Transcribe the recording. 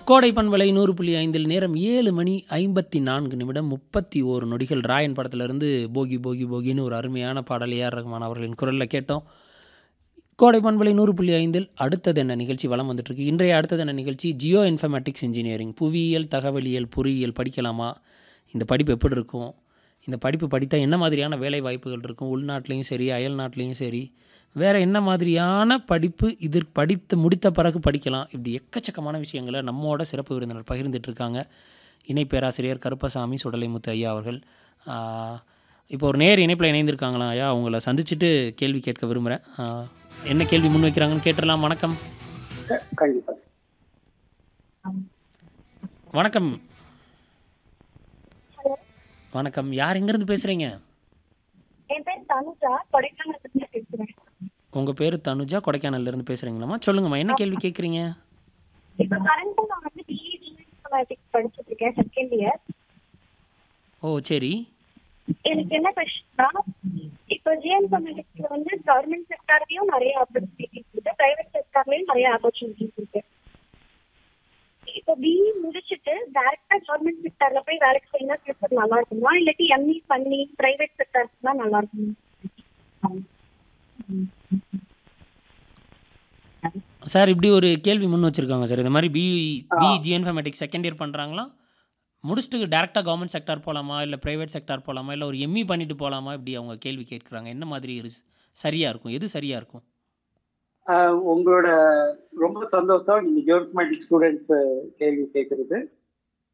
கோடை பண்பலை நூறு புள்ளி ஐந்தில் நேரம் ஏழு மணி ஐம்பத்தி நான்கு நிமிடம் முப்பத்தி ஓரு நொடிகள் ராயன் படத்திலிருந்து போகி போகி போகின்னு ஒரு அருமையான பாடல் ஏஆர் ரஹ்மான் அவர்களின் குரலில் கேட்டோம் கோடை பண்பலை நூறு புள்ளி ஐந்தில் அடுத்தது என்ன நிகழ்ச்சி வலம் வந்துட்டுருக்கு இன்றைய அடுத்தது என்ன நிகழ்ச்சி ஜியோ இன்ஃபர்மேட்டிக்ஸ் இன்ஜினியரிங் புவியியல் தகவலியல் பொறியியல் படிக்கலாமா இந்த படிப்பு எப்படி இருக்கும் இந்த படிப்பு படித்தா என்ன மாதிரியான வேலை வாய்ப்புகள் இருக்கும் உள்நாட்டிலையும் சரி அயல் நாட்டிலையும் சரி வேறு என்ன மாதிரியான படிப்பு இது படித்து முடித்த பிறகு படிக்கலாம் இப்படி எக்கச்சக்கமான விஷயங்களை நம்மோட சிறப்பு விருந்தினர் பகிர்ந்துட்டு இருக்காங்க இணை பேராசிரியர் கருப்பசாமி சுடலைமுத்து ஐயா அவர்கள் ஆஹ், இப்போ ஒரு நேர் இணைப்பில் இணைந்திருக்காங்களா ஐயா அவங்கள சந்திச்சுட்டு கேள்வி கேட்க விரும்புகிறேன் என்ன கேள்வி முன் வைக்கிறாங்கன்னு கேட்டுடலாம் வணக்கம் கண்டிப்பா வணக்கம் வணக்கம் யார் எங்கேருந்து பேசுகிறீங்க என் பேர் தனுஜா கொடைக்கானல்ல இருந்து பேசுறேன் உங்கள் பேர் தனுஜா கொடைக்கானல்லேருந்து பேசுகிறீங்களாம்மா சொல்லுங்கம்மா என்ன கேள்வி கேட்குறீங்க இப்போ கரண்டா நான் வந்து பிஇ இன்ஃபர்மேட்டிக்ஸ் படிச்சுட்டு இருக்கேன் செகண்ட் இயர் ஓ சரி எனக்கு என்ன கொஸ்டின்னா இப்போ ஜிஎன் இன்ஃபர்மேட்டிக்ஸ்ல வந்து கவர்மெண்ட் செக்டார்லயும் நிறைய ஆப்பர்ச்சுனிட்டிஸ் இருக்கு பிரைவேட் செக்டார்லயும் நிறைய ஆப்பர்ச்சுனிட்டிஸ் இருக்கு இப்போ பிஇ முடிச்சுட்டு டைரக்டா கவர்மெண்ட் செக்டார்ல போய் வேலைக்கு செய்யணும் ஃபியூச்சர் நல்லா இருக்குமா இல்லாட்டி எம்இ பண்ணி பிரைவேட் செக்டார்ஸ் தான் நல்லா இருக்குமா சார் இப்படி ஒரு கேள்வி முன் வச்சுருக்காங்க சார் இந்த மாதிரி P PG informatics second year பண்ணுறாங்களா முடிச்சுட்டு டேரெக்டாக கவர்மெண்ட் செக்டார் போகலாமா இல்லை ப்ரைவேட் செக்டார் போகலாமா இல்லை ஒரு எம்இ பண்ணிட்டு போகலாமா இப்படி அவங்க கேள்வி கேட்குறாங்க என்ன மாதிரி இரு சரியாக இருக்கும் எது சரியாக இருக்கும் ஆஹ் உங்களோட ரொம்ப சந்தோஷம் நீங்க ஜியோஸ்மேட்டிக் ஸ்டூடெண்ட்ஸ் கேள்வி கேட்கறது